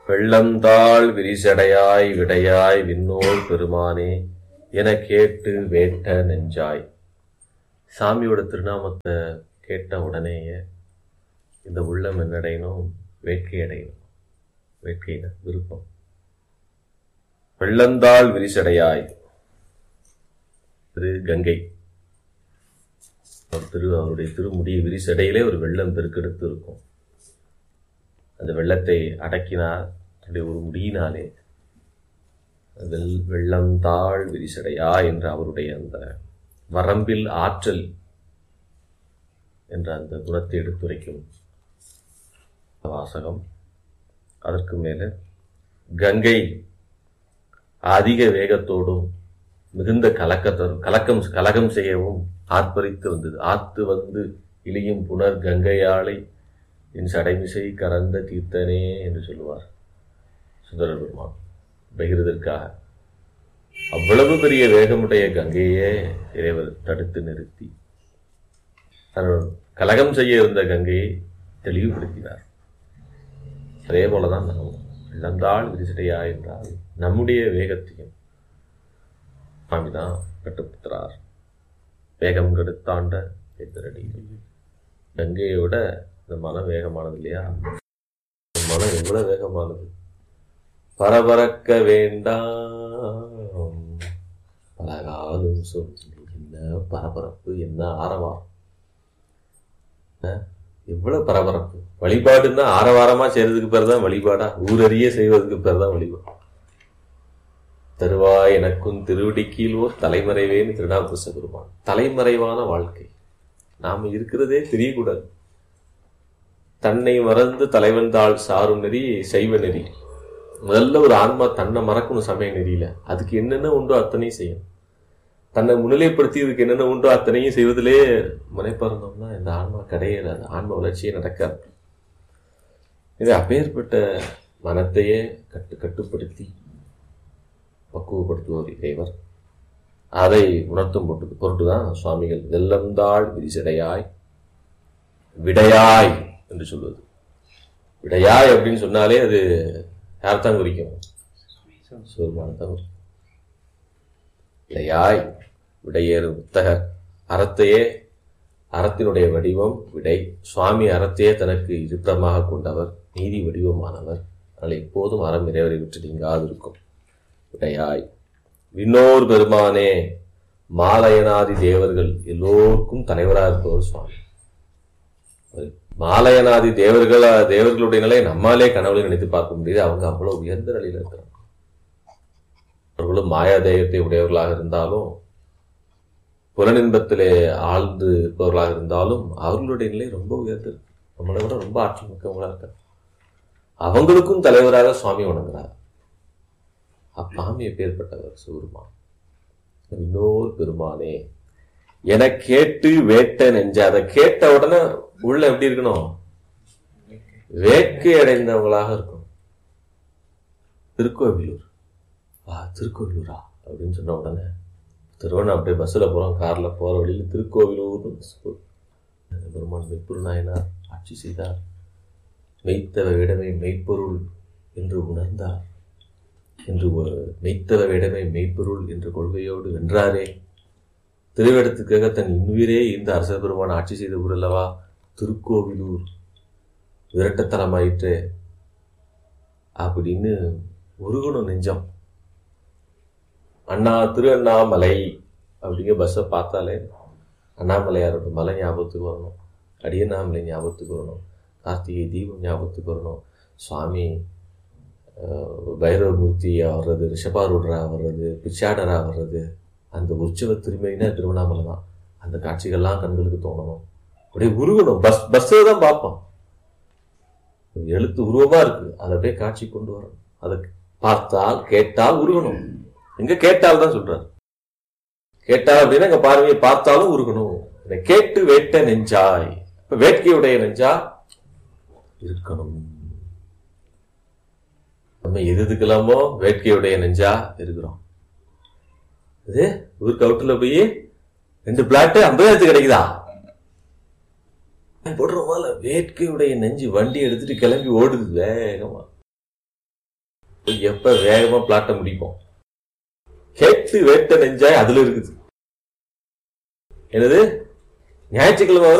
வெள்ளந்தாள் விரிசடையாய் விடையாய் விண்ணோர் பெருமானே என கேட்டு வேட்ட நெஞ்சாய் சாமியோட திருநாமத்தை கேட்ட உடனேயே இந்த உள்ளம் என்னடையணும் வேட்கை அடையணும் வேட்கையில விருப்பம் வெள்ளந்தாள் விரிசடையாய் திரு கங்கை அவர் திரு அவருடைய திருமுடி விரிசடையிலே ஒரு வெள்ளம் பெருக்கெடுத்து இருக்கும் அந்த வெள்ளத்தை அடக்கினார் தன்னுடைய ஒரு முடியினாலே வெள் வெள்ளம் தாழ் விரிசடையா என்ற அவருடைய அந்த வரம்பில் ஆற்றல் என்ற அந்த குணத்தை எடுத்துரைக்கும் வாசகம் அதற்கு மேலே கங்கை அதிக வேகத்தோடும் மிகுந்த கலக்கத்தோடும் கலக்கம் கலகம் செய்யவும் ஆர்ப்பரித்து வந்தது ஆத்து வந்து இழியும் புனர் கங்கையாளை என் சடைமிசை கறந்த தீர்த்தனே என்று சொல்லுவார் சுந்தர பெருமான் பகிர்வதற்காக அவ்வளவு பெரிய வேகமுடைய கங்கையே இறைவர் தடுத்து நிறுத்தி தன்னுடன் கலகம் செய்ய இருந்த கங்கையை தெளிவுபடுத்தினார் அதே போலதான் நாம் இழந்தால் விரிசடையா என்றால் நம்முடைய வேகத்தையும் சுவாமிதான் கட்டுப்படுத்துறார் வேகம் கெடுத்தாண்ட எதிரடி கங்கையோட இந்த மனம் வேகமானது இல்லையா இந்த மனம் எவ்வளவு வேகமானது பரபரக்க வேண்டாம் பலகாலும் சொல்லி என்ன பரபரப்பு என்ன ஆரவாரம் அஹ், எவ்வளவு பரபரப்பு வழிபாடுன்னா ஆரவாரமா செய்யறதுக்கு பேர் தான் வழிபாடா ஊரறிய செய்வதற்கு பேர் தான் வழிபாடு தருவாய் எனக்கும் திருவடிக்கீழ் ஓர் தலைமறைவேன்னு திருநாபுச பெருமான் தலைமறைவான வாழ்க்கை நாம இருக்கிறதே தெரியக்கூடாது தன்னை மறந்து தலைவன் தாள் சாரும் நெறி செய்வ நெறி முதல்ல ஒரு ஆன்மா தன்னை மறக்கணும் சமய நெறியில அதுக்கு என்னென்ன உண்டோ அத்தனையும் செய்யும் தன்னை முன்னிலைப்படுத்தி இதுக்கு என்னென்ன உண்டோ அத்தனையும் செய்வதிலே முனைப்பாருந்தோம்னா இந்த ஆன்மா கிடையாது ஆன்ம வளர்ச்சியே நடக்காது இது அப்பேற்பட்ட மனத்தையே கட்டு கட்டுப்படுத்தி பக்குவப்படுத்துவோர் இறைவர் அதை உணர்த்தும் பொருட்டு பொருட்டுதான் சுவாமிகள் வெள்ளந்தாள் விரிசடையாய் விடையாய் என்று சொல்வது விடையாய் அப்படின்னு சொன்னாலே அது யார் தான் குறிக்கும் சிவருமான தான் குறிக்கும் விடையாய் விடையேறு புத்தகர் அறத்தையே அறத்தினுடைய வடிவம் விடை சுவாமி அறத்தையே தனக்கு இருப்பிடமாக கொண்டவர் நீதி வடிவமானவர் அதனால் எப்போதும் அறம் இறைவரை விட்டு நீங்காது இருக்கும் விடையாய் விண்ணோர் பெருமானே மாலயனாதி தேவர்கள் எல்லோருக்கும் தலைவராக இருப்பவர் சுவாமி மாலயனாதி தேவர்கள் தேவர்களுடைய நிலை நம்மாலே கனவுல நினைத்து பார்க்க முடியுது அவங்க அவ்வளவு உயர்ந்த நிலையில இருக்கிறாங்க அவர்களும் மாயாதேயத்தை உடையவர்களாக இருந்தாலும் புலனின்பத்திலே ஆழ்ந்து இருப்பவர்களாக இருந்தாலும் அவர்களுடைய நிலை ரொம்ப உயர்ந்தது நம்மளை விட ரொம்ப ஆற்றல் மிக்கவங்களா இருக்காங்க அவங்களுக்கும் தலைவராக சுவாமி வணங்குறார் அப்பாமி எப்பேற்பட்டவர் சிவருமா இன்னொரு பெருமானே என கேட்டு வேட்ட நெஞ்ச அதை கேட்ட உடனே உள்ள எப்படி இருக்கணும் வேட்கை அடைந்தவங்களாக இருக்கணும் திருக்கோவிலூர் ஆ திருக்கோவிலூரா அப்படின்னு சொன்ன உடனே திருவண்ணா அப்படியே பஸ்ஸில் போகிறோம் காரில் போகிற வழியில் திருக்கோவிலூர்னு பஸ் போகுது. பெருமான் மெய்ப்பொருள் நாயனார் ஆட்சி செய்தார் மெய்த்தவ இடமை மெய்ப்பொருள் என்று உணர்ந்தார் என்று ஒரு மெய்த்தவ இடமை மெய்ப்பொருள் என்ற கொள்கையோடு வென்றாரே திருவிடத்துக்காக தன் இன்னுயிரே இந்த அரச பெருமான் ஆட்சி செய்த ஊர் அல்லவா திருக்கோவிலூர் விரட்டத்தனமாயிற்று அப்படின்னு உருகணும் நெஞ்சம் அண்ணா திரு அண்ணாமலை அப்படிங்கிற பஸ்ஸை பார்த்தாலே அண்ணாமலையாரோட மலை ஞாபகத்துக்கு வரணும் அடியண்ணாமலை ஞாபகத்துக்கு வரணும் கார்த்திகை தீபம் ஞாபகத்துக்கு வரணும் சுவாமி அஹ், பைரவமூர்த்தியா வர்றது ரிஷபாரூடரா வர்றது பிச்சாடரா வர்றது அந்த உற்சவ திருமைனா திருவண்ணாமலை தான் அந்த காட்சிகள்லாம் கண்களுக்கு தோணணும் அப்படியே உருகணும் பஸ் பஸ்ஸில் தான் பார்ப்போம் எழுத்து உருவமா இருக்கு அதை அப்படியே காட்சி கொண்டு வரணும் அதை பார்த்தால் கேட்டால் உருகணும் எங்க கேட்டால் தான் சொல்றாரு கேட்டால் அப்படின்னா எங்க பார்வையை பார்த்தாலும் உருகணும் இதை கேட்டு வேட்ட நெஞ்சாய் இப்ப வேட்கையுடைய நெஞ்சா இருக்கணும் நம்ம எது எதுக்கெல்லாமோ வேட்கையுடைய நெஞ்சா இருக்கிறோம் இது ஊருக்கு அவுட்டில் போய் ரெண்டு பிளாட்டு ஐம்பதாயிரத்து கிடைக்குதா போடுறோமால வேட்கையுடைய நெஞ்சு வண்டி எடுத்துட்டு கிளம்பி ஓடுது வேகமா எப்ப வேகமா பிளாட்ட முடிப்போம் கேட்டு வேட்ட நெஞ்சாய் அதுல இருக்குது என்னது ஞாயிற்றுக்கிழமை வர